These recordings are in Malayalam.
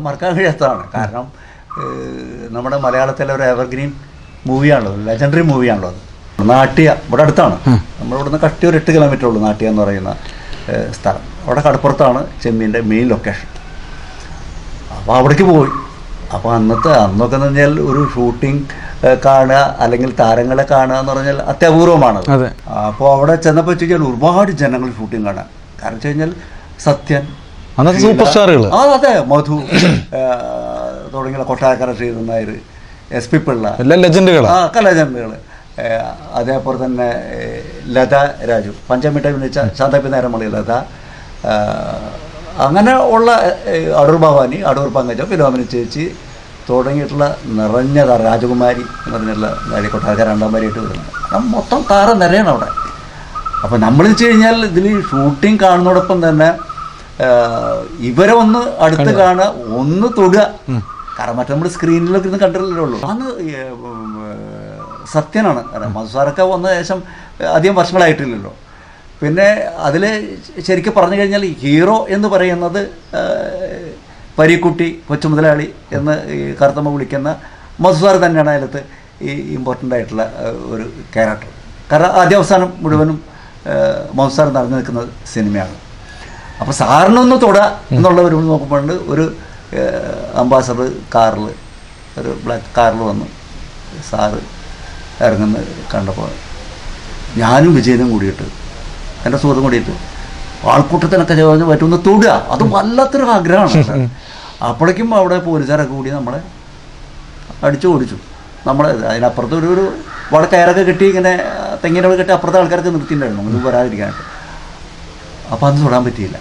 മറക്കാൻ കഴിയാത്തതാണ് കാരണം ഏഹ്, നമ്മുടെ മലയാളത്തിലെ ഒരു എവർഗ്രീൻ മൂവിയാണല്ലോ ലെജൻഡറി മൂവിയാണല്ലോ അത് നാട്യ ഇവിടെ അടുത്താണ് നമ്മളിവിടുന്ന് കട്ടി ഒരു എട്ട് കിലോമീറ്റർ ഉള്ളൂ നാട്യ എന്ന് പറയുന്ന ഏഹ്, സ്ഥലം അവിടെ കടപ്പുറത്താണ് ചെമ്മീൻ്റെ മെയിൻ ലൊക്കേഷൻ അപ്പോൾ അവിടേക്ക് പോയി അപ്പോൾ അന്നത്തെ അന്നൊക്കെ എന്ന് പറഞ്ഞാൽ ഒരു ഷൂട്ടിംഗ് കാണുക അല്ലെങ്കിൽ താരങ്ങളെ കാണുക എന്ന് പറഞ്ഞാൽ അത്യപൂർവമാണത് അതെ. അപ്പോൾ അവിടെ ചെന്നപ്പോൾ വെച്ച് കഴിഞ്ഞാൽ ഒരുപാട് ജനങ്ങൾ ഷൂട്ടിംഗ് കാണാൻ കാരണം വെച്ച് കഴിഞ്ഞാൽ സത്യൻ അന്നത്തെ ഷീല, സൂപ്പർ സ്റ്റാറുകൾ ആ അതെ മധു ആ, തുടങ്ങിയ കൊട്ടാരക്കര ശ്രീധരൻ നായർ എസ് പി പിള്ള എല്ലാം ലെജൻഡുകളാണ് ആ കലാചന്ദ്രകൾ അതേപോലെ തന്നെ ഏ, ലത രാജു പഞ്ചമിട്ട വിളിച്ച ശാന്തപ്പി നേരമളി ലത ആ, അങ്ങനെ ഉള്ള ഏ, അടൂർ ഭവാനി അടൂർ പങ്കജം ഫിലോമിനി ചേച്ചി തുടങ്ങിയിട്ടുള്ള നിറഞ്ഞ താര രാജകുമാരി എന്ന് പറഞ്ഞുള്ള നടി കൊട്ടാരക്കര രണ്ടാം വരെയായിട്ട് വരുന്നത് കാരണം മൊത്തം താര നിരയാണ് അവിടെ അപ്പോൾ നമ്മൾ വെച്ച് കഴിഞ്ഞാൽ ഇതിൽ ഷൂട്ടിംഗ് കാണുന്നതോടൊപ്പം തന്നെ ആ, ഇവരെ ഒന്ന് അടുത്ത് കാണുക ഒന്ന് തൊടുക കാരണം മറ്റേ നമ്മൾ സ്ക്രീനിലൊക്കെ ഇരുന്ന് കണ്ടിട്ടില്ലേ ഉള്ളൂ അന്ന് ഈ, ഉം, ഏ, സത്യനാണ് കാരണം മധുസാറൊക്കെ വന്ന ശേഷം അധികം വർഷങ്ങളായിട്ടില്ലല്ലോ പിന്നെ അതിൽ ശരിക്കും പറഞ്ഞു കഴിഞ്ഞാൽ ഹീറോ എന്ന് പറയുന്നത് ആ, പരീക്കുട്ടി കൊച്ചുമുതലാളി എന്ന് ഈ കറുത്തമ്മ വിളിക്കുന്ന മധുസാർ തന്നെയാണ് അതിലത്ത് ഈ ഇമ്പോർട്ടൻ്റ് ആയിട്ടുള്ള ആ, ഒരു ക്യാരക്ടർ കാരണം ആദ്യ അവസാനം മുഴുവനും മധുസാർ നിറഞ്ഞു നിൽക്കുന്ന സിനിമയാണ് അപ്പോൾ സാറിനൊന്ന് തൊടുക എന്നുള്ള ഒരു നോക്കുമ്പോൾ ഒരു അംബാസഡർ കാറിൽ ഒരു ബ്ലാക്ക് കാറിൽ വന്ന് സാറ് ഇറങ്ങുന്ന കണ്ടപ്പോൾ ഞാനും വിജയനും കൂടിയിട്ട് എൻ്റെ സുഹൃത്തും കൂടിയിട്ട് ആൾക്കൂട്ടത്തിനൊക്കെ ചോദിച്ച് പറ്റുമെന്ന് തൊടുക അത് വല്ലാത്തൊരു ആഗ്രഹമാണ് അപ്പോഴേക്കും അവിടെ പോലീസുകാരൊക്കെ കൂടി നമ്മളെ അടിച്ചു ഓടിച്ചു നമ്മളെ അതിനപ്പുറത്ത് ഒരു ഒരു വളരെ കയറൊക്കെ കെട്ടി ഇങ്ങനെ തെങ്ങിനോട് കെട്ടി അപ്പുറത്തെ ആൾക്കാരൊക്കെ നിർത്തിയിട്ടുണ്ടായിരുന്നു ഇത് വരാതിരിക്കാനായിട്ട് അപ്പോൾ അന്ന് തൊടാൻ പറ്റിയില്ല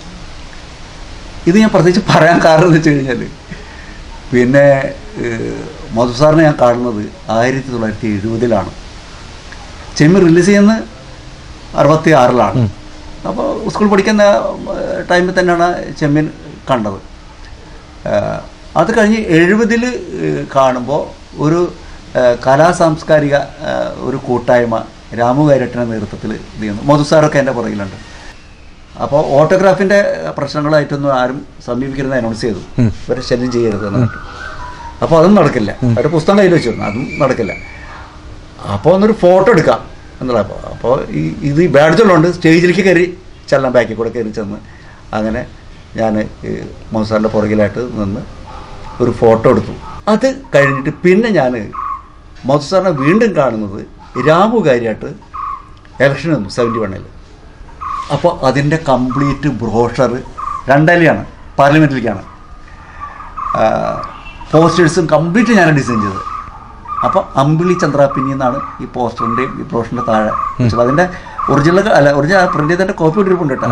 ഇത് ഞാൻ പ്രത്യേകിച്ച് പറയാൻ കാരണം എന്ന് വെച്ച് കഴിഞ്ഞാൽ പിന്നെ ഏഹ്, മധുസാറിനെ ഞാൻ കാണുന്നത് ആയിരത്തി തൊള്ളായിരത്തി എഴുപതിലാണ് ചെമ്മി റിലീസ് ചെയ്യുന്നത് അറുപത്തി ആറിലാണ് അപ്പോൾ സ്കൂൾ പഠിക്കുന്ന ടൈമിൽ തന്നെയാണ് ചെമ്മീൻ കണ്ടത് ഏഹ്, അത് കഴിഞ്ഞ് എഴുപതിൽ കാണുമ്പോൾ ഒരു ഏഹ്, കലാ സാംസ്കാരിക ഏഹ്, ഒരു കൂട്ടായ്മ രാമു കൈരട്ടിൻ്റെ നേതൃത്വത്തിൽ ഇത് ചെയ്യുന്നു മധുസാറൊക്കെ എൻ്റെ പുറകിലുണ്ട് അപ്പോൾ ഓട്ടോഗ്രാഫിൻ്റെ പ്രശ്നങ്ങളായിട്ടൊന്നും ആരും സമീപിക്കരുത് അനൗൺസ് ചെയ്തു ഇവരെ ശല്യം ചെയ്യരുത് എന്ന് പറഞ്ഞു അപ്പോൾ അതും നടക്കില്ല അവരുടെ പുസ്തകം കയ്യിൽ വെച്ചിരുന്നു അതും നടക്കില്ല അപ്പോൾ ഒന്നൊരു ഫോട്ടോ എടുക്കാം എന്നുള്ള അപ്പോൾ അപ്പോൾ ഈ ഇത് ഈ ബാഡ്ജുള്ളതുകൊണ്ട് സ്റ്റേജിലേക്ക് കയറി ചെല്ലാൻ ബാക്കിൽ കൂടെ കയറി ചെന്ന് അങ്ങനെ ഞാൻ മൊസാറിൻ്റെ പുറകിലായിട്ട് നിന്ന് ഒരു ഫോട്ടോ എടുത്തു അത് കഴിഞ്ഞിട്ട് പിന്നെ ഞാൻ മധുസാറിനെ വീണ്ടും കാണുന്നത് രാമുകാരിയായിട്ട് ഇലക്ഷൻ വന്നു സെവൻറ്റി വണ്ണിൽ അപ്പോൾ അതിൻ്റെ കംപ്ലീറ്റ് ബ്രോഷർ രണ്ടലയാണ് പാർലമെൻറ്റിലേക്കാണ് പോസ്റ്റേഴ്സും കംപ്ലീറ്റ് ഞാൻ ഡിസൈൻ ചെയ്തത് അപ്പോൾ അമ്പിളി ചന്ദ്രാപ്പിനി എന്നാണ് ഈ പോസ്റ്ററിൻ്റെയും ഈ ബ്രോഷറിൻ്റെ താഴെ വെച്ചത് അതിൻ്റെ ഒറിജിനൽ അല്ല ഒറിജിനൽ പ്രിൻ്റ് ചെയ്തതിൻ്റെ കോപ്പി ഇട്ടിരിപ്പുണ്ട് കേട്ടോ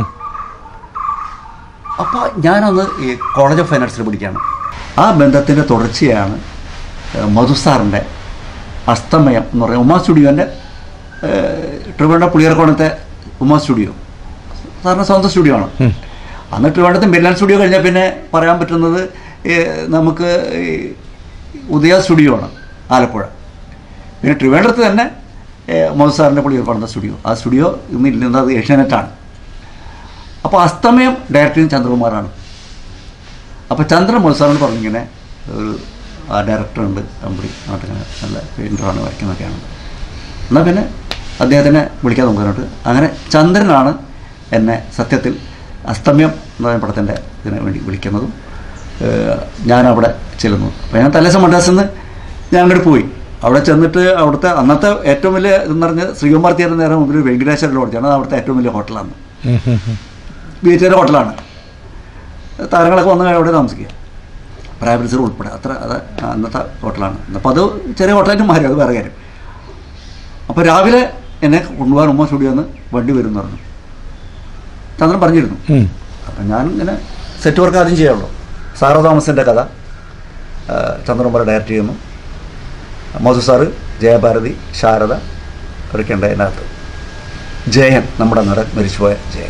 അപ്പോൾ ഞാനന്ന് ഈ കോളേജ് ഓഫ് ഫൈനാൻസിൽ പഠിക്കുകയാണ് ആ ബന്ധത്തിൻ്റെ തുടർച്ചയാണ് ഏഹ്, മധുസാറിൻ്റെ അസ്തമയം എന്ന് പറയുന്ന ഉമാ സ്റ്റുഡിയോൻ്റെ ട്രിവാൻഡ്രം പുളിയർക്കോണത്തെ ഉമാ സ്റ്റുഡിയോ സാറിന് സ്വന്തം സ്റ്റുഡിയോ ആണ് അന്ന് ട്രിവാൻഡ്രത്ത് മില്ലാൻ സ്റ്റുഡിയോ കഴിഞ്ഞാൽ പിന്നെ പറയാൻ പറ്റുന്നത് ഏഹ്, നമുക്ക് ഈ ഉദയ സ്റ്റുഡിയോ ആണ് ആലപ്പുഴ പിന്നെ ട്രിവാൻഡ്രത്ത് തന്നെ ഏഹ്, മധുസാറിൻ്റെ പുളിയർക്കോണത്തെ സ്റ്റുഡിയോ ആ സ്റ്റുഡിയോ ഇന്ന് ഇല്ലുന്നത് ഏഷ്യാനെറ്റാണ് അപ്പോൾ അസ്തമയം ഡയറക്ടറും ചന്ദ്രകുമാറാണ് അപ്പോൾ ചന്ദ്രൻ മത്സരം പറഞ്ഞിങ്ങനെ ഒരു ആ ഡയറക്ടറുണ്ട് കമ്പനി നാട്ടിങ്ങനെ നല്ല പെയിൻറ്ററാണ് വരയ്ക്കുന്നൊക്കെയാണ് എന്നാൽ പിന്നെ അദ്ദേഹത്തിനെ വിളിക്കാൻ നോക്കാനായിട്ട് അങ്ങനെ ചന്ദ്രനാണ് എന്നെ സത്യത്തിൽ അസ്തമയം എന്ന് പറയുന്ന പടത്തിൻ്റെ ഇതിന് വേണ്ടി വിളിക്കുന്നതും ഏഹ് ഞാനവിടെ ചെല്ലുന്നു അപ്പോൾ ഞാൻ തലേസം മദ്രാസിൽ നിന്ന് ഞാൻ അങ്ങോട്ട് പോയി അവിടെ ചെന്നിട്ട് അവിടുത്തെ അന്നത്തെ ഏറ്റവും വലിയ ഇതെന്ന് പറഞ്ഞാൽ ശ്രീകുമാർ തിയേറ്ററിന് നേരെ മുമ്പിൽ വെങ്കടേശ്വര ലോഡ്ജാണ് അത് അവിടുത്തെ ഏറ്റവും വലിയ ഹോട്ടലാണ് ബീച്ചിൻ്റെ ഹോട്ടലാണ് താരങ്ങളൊക്കെ വന്ന് അവിടെ താമസിക്കുക പ്രായപരിസരം ഉൾപ്പെടെ അത്ര അത് അന്നത്തെ ഹോട്ടലാണ് അപ്പോൾ അത് ചെറിയ ഹോട്ടലായിട്ട് മാറി അത് വേറെ കാര്യം അപ്പോൾ രാവിലെ എന്നെ കൊണ്ടുപോകാൻ ഉമ്മ സ്റ്റുഡിയോ നിന്ന് വണ്ടി വരും എന്ന് പറഞ്ഞു ചന്ദ്രൻ പറഞ്ഞിരുന്നു അപ്പം ഞാൻ ഇങ്ങനെ സെറ്റ് വർക്ക് ആദ്യം ചെയ്യാറുള്ളൂ സാറ തോമസിൻ്റെ കഥ ആ, ചന്ദ്രകുമാർ ഡയറക്റ്റ് ചെയ്യുന്നു മധു സാറ് ജയഭാരതി ശാരദ അവരൊക്കെ ഉണ്ട് അതിനകത്ത് ജയൻ നമ്മുടെ നടൻ മരിച്ചുപോയ ജയൻ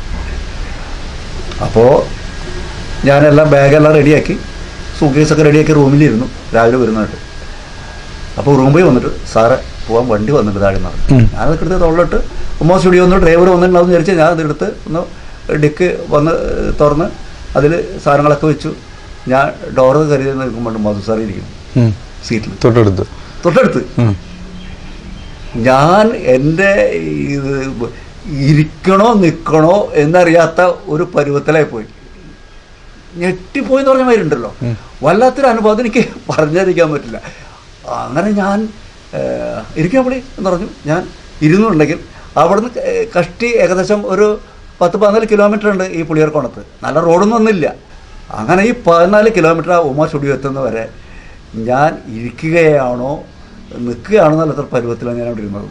അപ്പോൾ ഞാനെല്ലാം ബാഗെല്ലാം റെഡിയാക്കി സൂക്കേസൊക്കെ റെഡിയാക്കി റൂമിലിരുന്നു രാവിലെ വരുന്നതായിട്ട് അപ്പോൾ റൂമിൽ വന്നിട്ട് സാറ് പോകാൻ വണ്ടി വന്നിട്ട് താഴെ നിന്ന് ഉം. ഞാനത് എടുത്ത് തൊള്ളിട്ട് ഉമ്മ സ്റ്റുഡിയോ ഒന്ന് ഡ്രൈവർ വന്നിട്ടുണ്ടാവും വിചാരിച്ച് ഞാൻ അതെടുത്ത് ഒന്ന് ഡിക്ക് വന്ന് ഏഹ്, തുറന്ന് അതിൽ സാധനങ്ങളൊക്കെ വെച്ചു ഞാൻ ഡോറ് കരുതി നിൽക്കുമ്പോൾ മധുസാറി ഇരിക്കും ഉം. സീറ്റിൽ തൊട്ടടുത്ത് തൊട്ടടുത്ത് ഉം. ഞാൻ എൻ്റെ ഇത് ഇരിക്കണോ നിൽക്കണോ എന്നറിയാത്ത ഒരു പരുവത്തിലായി പോയി ഞെട്ടിപ്പോയി എന്ന് പറഞ്ഞ മാതിരി ഉണ്ടല്ലോ വല്ലാത്തൊരു അനുഭവം എനിക്ക് പറഞ്ഞറിയിക്കാൻ പറ്റില്ല അങ്ങനെ ഞാൻ ഏഹ്, ഇരിക്കാൻ വിളി എന്ന് പറഞ്ഞു ഞാൻ ഇരുന്നുണ്ടെങ്കിൽ അവിടുന്ന് ക- കഷ്ടി ഏകദേശം ഒരു പത്ത് പതിനാല് കിലോമീറ്റർ ഉണ്ട് ഈ പുളിയർക്കോണത്ത് നല്ല റോഡൊന്നും ഒന്നുമില്ല അങ്ങനെ ഈ പതിനാല് കിലോമീറ്റർ ആ ഉമ സ്റ്റുഡിയോ എത്തുന്ന വരെ ഞാൻ ഇരിക്കുകയാണോ നിൽക്കുകയാണോ എന്നുള്ള പരുവത്തിലാണ് ഞാൻ അവിടെ ഇരുന്നത്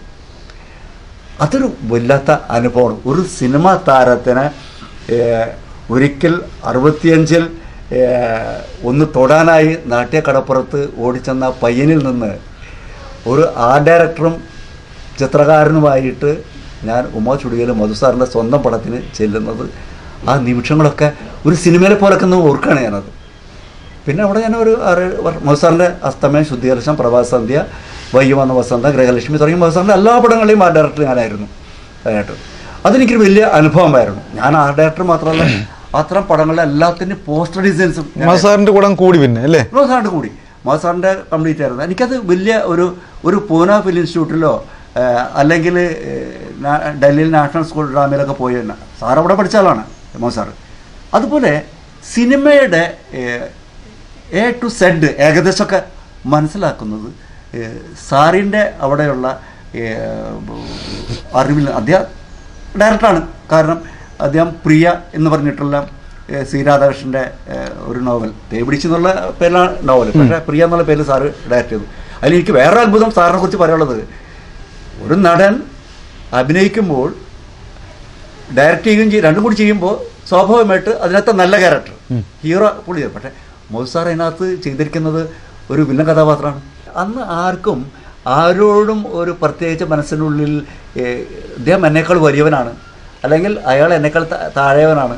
അതൊരു വല്ലാത്ത അനുഭവമാണ് ഒരു സിനിമ താരത്തിന് ഏഹ്, ഒരിക്കൽ അറുപത്തിയഞ്ചിൽ ഏഹ്, ഒന്ന് തൊടാനായി നാട്യക്കടപ്പുറത്ത് ഓടിച്ചെന്ന പയ്യനിൽ നിന്ന് ഒരു ആർട്ട് ഡയറക്ടറും ചിത്രകാരനുമായിട്ട് ഞാൻ ഉമ ചുടികയിൽ മധുസാറിൻ്റെ സ്വന്തം പടത്തിന് ചെല്ലുന്നത് ആ നിമിഷങ്ങളൊക്കെ ഒരു സിനിമയിലെ പോലൊക്കെ ഒന്ന് ഓർക്കുകയാണ് ഞാനത് പിന്നെ അവിടെ ഞാൻ ഒരു ആറ് മഹസാറിൻ്റെ അസ്തമയം ശുദ്ധീകരണം പ്രഭാത സന്ധ്യ വയ്യുവന്ന വസന്ത ഗൃഹലക്ഷ്മി തുടങ്ങിയ മഹസാറിൻ്റെ എല്ലാ പടങ്ങളെയും ആർട്ട് ഡയറക്ടർ ഞാനായിരുന്നു അതിനായിട്ട് അതെനിക്കൊരു വലിയ അനുഭവമായിരുന്നു ഞാൻ ആർട്ട് ഡയറക്ടർ മാത്രമല്ല അത്തരം പടങ്ങളുടെ എല്ലാത്തിൻ്റെയും പോസ്റ്റർ ഡിസൈൻസും ഞാൻ മസാറിന്റെ കൂടെ കൂടി പിന്നെ അല്ലേ സാറിൻ്റെ കൂടി സാറിൻ്റെ കംപ്ലീറ്റ് ആയിരുന്നു എനിക്കത് വലിയ ഒരു ഒരു പൂന ഫിലിം ഇൻസ്റ്റിറ്റ്യൂട്ടിലോ ഏഹ്, അല്ലെങ്കിൽ ഏഹ്, നാ- ഡൽഹിയിൽ നാഷണൽ സ്കൂൾ ഡ്രാമയിലൊക്കെ പോയി തന്നെ സാർ അവിടെ പഠിച്ച ആളാണ് മോ സാറ് അതുപോലെ സിനിമയുടെ ഏഹ്, എ ടു സെഡ് ഏകദേശമൊക്കെ മനസ്സിലാക്കുന്നത് ഏഹ്, സാറിൻ്റെ അവിടെയുള്ള ഏഹ്, അറിവിൽ അദ്ദേഹം ഡയറക്ടറാണ് കാരണം അദ്ദേഹം പ്രിയ എന്ന് പറഞ്ഞിട്ടുള്ള ഏഹ്, സി രാധാകൃഷ്ണൻ്റെ ഏഹ്, ഒരു നോവൽ തേപിടിച്ച് എന്നുള്ള പേരിലാണ് നോവൽ പക്ഷേ പ്രിയ എന്നുള്ള പേരിൽ സാറ് ഡയറക്റ്റ് ചെയ്തു അതിൽ എനിക്ക് വേറെ അത്ഭുതം സാറിനെ കുറിച്ച് പറയാനുള്ളത് ഒരു നടൻ അഭിനയിക്കുമ്പോൾ ഡയറക്റ്റ് ചെയ്യുകയും ചെയ്യും രണ്ടും കൂടി ചെയ്യുമ്പോൾ സ്വാഭാവികമായിട്ട് അതിനകത്ത് നല്ല ക്യാരക്ടർ ഹീറോ പുള്ളി ചെയ്തു. പക്ഷേ മോഹൻ സാർ അതിനകത്ത് ചെയ്തിരിക്കുന്നത് ഒരു വില്ലൻ കഥാപാത്രമാണ് അന്ന് ആർക്കും ആരോടും ഒരു പ്രത്യേകിച്ച് മനസ്സിനുള്ളിൽ ഏഹ്, ഇദ്ദേഹം എന്നേക്കാൾ വലിയവനാണ് അല്ലെങ്കിൽ അയാൾ എന്നേക്കാൾ താ- താഴെയവനാണ്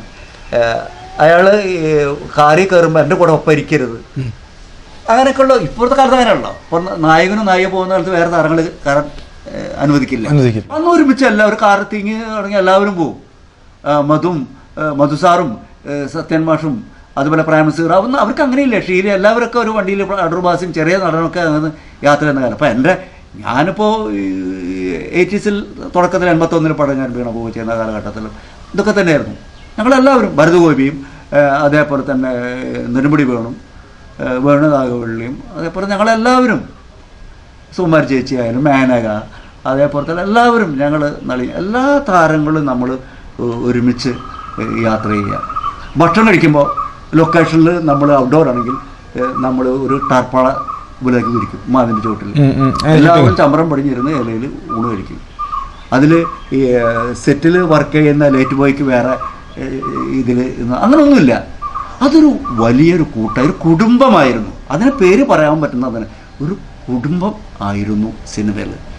അയാൾ കാറി കയറുമ്പോൾ എൻ്റെ കൂടെ ഒപ്പം ഇരിക്കരുത് അങ്ങനെയൊക്കെയുള്ള ഇപ്പോഴത്തെ കാലത്ത് അങ്ങനെയല്ലോ ഇപ്പോൾ നായകനും നായിക പോകുന്ന കാലത്ത് വേറെ താരങ്ങൾ കയറാൻ ഏഹ്, അനുവദിക്കില്ല അനുവദിക്കില്ല. അന്ന് ഒരുമിച്ച് എല്ലാവരും കാറ് തിങ്ങി തുടങ്ങി എല്ലാവരും പോകും ആ, മധുവും ആ, മധുസാറും ആ, സത്യൻ മാഷും അതുപോലെ പ്രേമസീർ അതൊന്നും അവർക്ക് അങ്ങനെയില്ല ഷീല എല്ലാവരൊക്കെ ഒരു വണ്ടിയിൽ അടൂർബാസും ചെറിയ നടനൊക്കെ അങ്ങനെ യാത്ര ചെയ്യുന്ന കാലം അപ്പം എൻ്റെ ഞാനിപ്പോൾ എയ്റ്റീസിൽ തുടക്കത്തിൽ എൺപത്തൊന്നിൽ പടം ഞാൻ വീണ പോവുക ചെയ്യുന്ന കാലഘട്ടത്തിൽ ഇതൊക്കെ തന്നെയായിരുന്നു ഞങ്ങളെല്ലാവരും ഭരതഗോപിയും ആ, അതേപോലെ തന്നെ നെടുമുടി വേണും ആ, വേണുനാഗവള്ളിയും അതേപോലെ ഞങ്ങളെല്ലാവരും സുമാർ ചേച്ചിയായാലും മേനക അതേപോലെ തന്നെ എല്ലാവരും ഞങ്ങൾ നളി എല്ലാ താരങ്ങളും നമ്മൾ ഒരുമിച്ച് യാത്ര ചെയ്യുക ഭക്ഷണം കഴിക്കുമ്പോൾ ലൊക്കേഷനിൽ നമ്മൾ ഔട്ട്ഡോർ ആണെങ്കിൽ നമ്മൾ ഒരു ടാർപ്പാള വിലക്ക് വിരിക്കും മാവിൻ്റെ ചുവട്ടിൽ ഉം, ഉം. അതിന് എല്ലാവരും ചമ്രം പടിഞ്ഞിരുന്ന് ഇലയിൽ ഊണ് കഴിക്കും അതിൽ ഈ സെറ്റിൽ വർക്ക് ചെയ്യുന്ന ലൈറ്റ് ബോയ്ക്ക് വേറെ ഇതിൽ അങ്ങനെയൊന്നുമില്ല അതൊരു വലിയൊരു കൂട്ട ഒരു കുടുംബമായിരുന്നു അതിന് പേര് പറയാൻ പറ്റുന്നതിന് ഒരു കുടുംബം ആയിരുന്നു സിനിമയിൽ